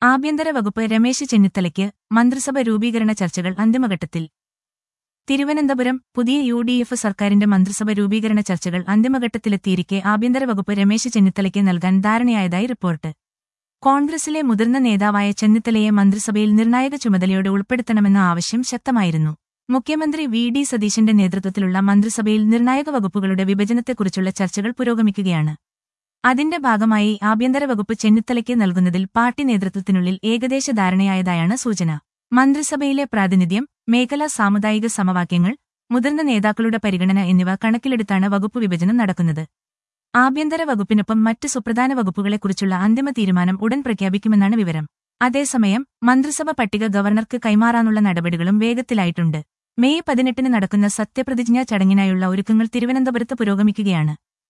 ആഭ്യന്തര വകുപ്പ് രമേശ് ചെന്നിത്തലയ്ക്ക് മന്ത്രിസഭ രൂപീകരണ ചർച്ചകൾ അന്തിമഘട്ടത്തിൽ തിരുവനന്തപുരം പുതിയ യു ഡി എഫ് സർക്കാരിന്റെ മന്ത്രിസഭ രൂപീകരണ ചർച്ചകൾ അന്തിമഘട്ടത്തിലെത്തിയിരിക്കെ ആഭ്യന്തര വകുപ്പ് രമേശ് ചെന്നിത്തലയ്ക്ക് നൽകാൻ ധാരണയായതായി റിപ്പോർട്ട് കോൺഗ്രസിലെ മുതിർന്ന നേതാവായ ചെന്നിത്തലയെ മന്ത്രിസഭയിൽ നിർണായക ചുമതലയോടെ ഉൾപ്പെടുത്തണമെന്ന ആവശ്യം ശക്തമായിരുന്നു മുഖ്യമന്ത്രി വി ഡി സതീശന്റെ നേതൃത്വത്തിലുള്ള മന്ത്രിസഭയിൽ നിർണായക വകുപ്പുകളുടെ വിഭജനത്തെക്കുറിച്ചുള്ള ചർച്ചകൾ പുരോഗമിക്കുകയാണ് അതിന്റെ ഭാഗമായി ആഭ്യന്തര വകുപ്പ് ചെന്നിത്തലയ്ക്ക് നൽകുന്നതിൽ പാർട്ടി നേതൃത്വത്തിനുള്ളിൽ ഏകദേശ ധാരണയായതായാണ് സൂചന മന്ത്രിസഭയിലെ പ്രാതിനിധ്യം മേഖലാ സാമുദായിക സമവാക്യങ്ങൾ മുതിർന്ന നേതാക്കളുടെ പരിഗണന എന്നിവ കണക്കിലെടുത്താണ് വകുപ്പ് വിഭജനം നടക്കുന്നത് ആഭ്യന്തര വകുപ്പിനൊപ്പം മറ്റ് സുപ്രധാന വകുപ്പുകളെക്കുറിച്ചുള്ള അന്തിമ തീരുമാനം ഉടൻ പ്രഖ്യാപിക്കുമെന്നാണ് വിവരം അതേസമയം മന്ത്രിസഭ പട്ടിക ഗവർണർക്ക് കൈമാറാനുള്ള നടപടികളും വേഗത്തിലായിട്ടുണ്ട് മെയ് പതിനെട്ടിന് നടക്കുന്ന സത്യപ്രതിജ്ഞാ ചടങ്ങിനായുള്ള ഒരുക്കങ്ങൾ തിരുവനന്തപുരത്ത് പുരോഗമിക്കുകയാണ്